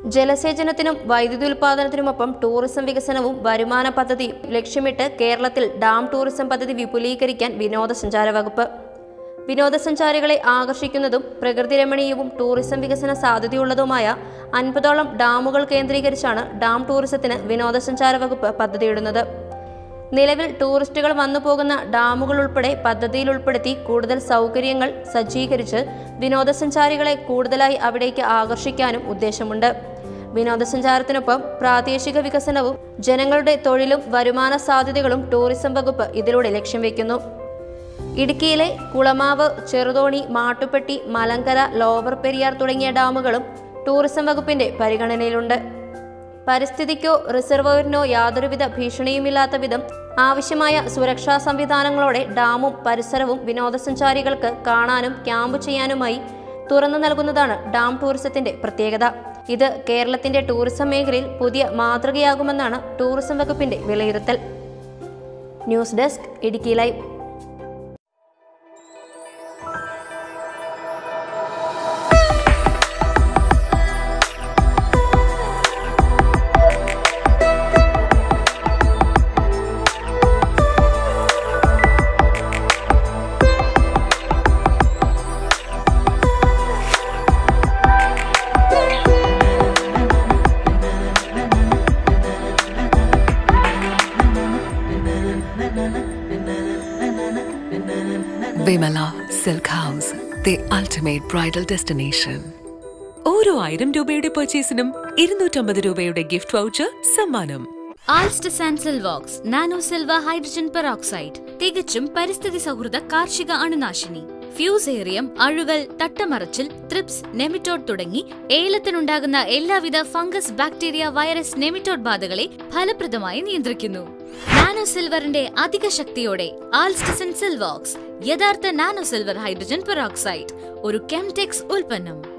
ജലസേചനത്തിനും വൈദ്യുതി ഉൽപാദനത്തിനുമൊപ്പം ടൂറിസം വികസനവും വരുമാന പദ്ധതിയും ലക്ഷ്യമിട്ട് കേരളത്തിൽ ഡാം ടൂറിസം പദ്ധതി വിപുലീകരിക്കാൻ വിനോദസഞ്ചാര വകുപ്പ് വിനോദസഞ്ചാരികളെ ആകർഷിക്കുന്നതും പ്രകൃതിരമണീയവും ടൂറിസം വികസന സാധ്യതയുള്ളതുമായ അൻപതോളം ഡാമുകൾ കേന്ദ്രീകരിച്ചാണ് ഡാം ടൂറിസത്തിന് വിനോദസഞ്ചാര വകുപ്പ് പദ്ധതിയിടുന്നത് നിലവിൽ ടൂറിസ്റ്റുകൾ വന്നു പോകുന്ന ഡാമുകൾ ഉൾപ്പെടെ പദ്ധതിയിൽ ഉൾപ്പെടുത്തി കൂടുതൽ സൗകര്യങ്ങൾ സജ്ജീകരിച്ച് വിനോദസഞ്ചാരികളെ കൂടുതലായി അവിടേക്ക് ആകർഷിക്കാനും ഉദ്ദേശമുണ്ട് വിനോദസഞ്ചാരത്തിനൊപ്പം പ്രാദേശിക വികസനവും ജനങ്ങളുടെ തൊഴിലും വരുമാന സാധ്യതകളും ടൂറിസം വകുപ്പ് ഇതിലൂടെ ലക്ഷ്യം വയ്ക്കുന്നു ഇടുക്കിയിലെ കുളമാവ് ചെറുതോണി മാട്ടുപ്പെട്ടി മലങ്കര ലോവർ പെരിയാർ തുടങ്ങിയ ഡാമുകളും ടൂറിസം വകുപ്പിന്റെ പരിഗണനയിലുണ്ട് പരിസ്ഥിതിക്കോ റിസർവോയറിനോ യാതൊരുവിധ ഭീഷണിയുമില്ലാത്ത വിധം ആവശ്യമായ സുരക്ഷാ സംവിധാനങ്ങളോടെ ഡാമും പരിസരവും വിനോദസഞ്ചാരികൾക്ക് കാണാനും ക്യാമ്പ് ചെയ്യാനുമായി തുറന്നു നൽകുന്നതാണ് ഡാം ടൂറിസത്തിന്റെ പ്രത്യേകത ഇത് കേരളത്തിന്റെ ടൂറിസം മേഖലയിൽ പുതിയ മാതൃകയാകുമെന്നാണ് ടൂറിസം വകുപ്പിന്റെ വിലയിരുത്തൽ news desk Idukki live Vimala silk house the ultimate bridal destination ഓരോ ആയിരം രൂപയുടെ പർച്ചേസിനും ഇരുന്നൂറ്റമ്പത് രൂപയുടെ ഗിഫ്റ്റ് വൗച്ചർ സമ്മാനം ആൾസ്റ്റസ് and Silvox nano Silva hydrogen peroxide തികച്ചും പരിസ്ഥിതി സൗഹൃദ കാർഷിക അണുനാശിനി ഫ്യൂസേറിയം അഴുകൽ തട്ടമറച്ചിൽ ത്രിപ്സ് നെമിറ്റോഡ് തുടങ്ങി ഏലത്തിനുണ്ടാകുന്ന എല്ലാവിധ ഫംഗസ് ബാക്ടീരിയ വൈറസ് നെമിറ്റോഡ് ബാധകളെ ഫലപ്രദമായി നിയന്ത്രിക്കുന്നു നാനോ സിൽവറിന്റെ അധിക ശക്തിയോടെ ആൾസ്റ്റസൻ സിൽവോക്സ് യഥാർത്ഥ നാനോ സിൽവർ ഹൈഡ്രജൻ പെറോക്സൈഡ് ഒരു കെംടെക്സ് ഉൽപ്പന്നം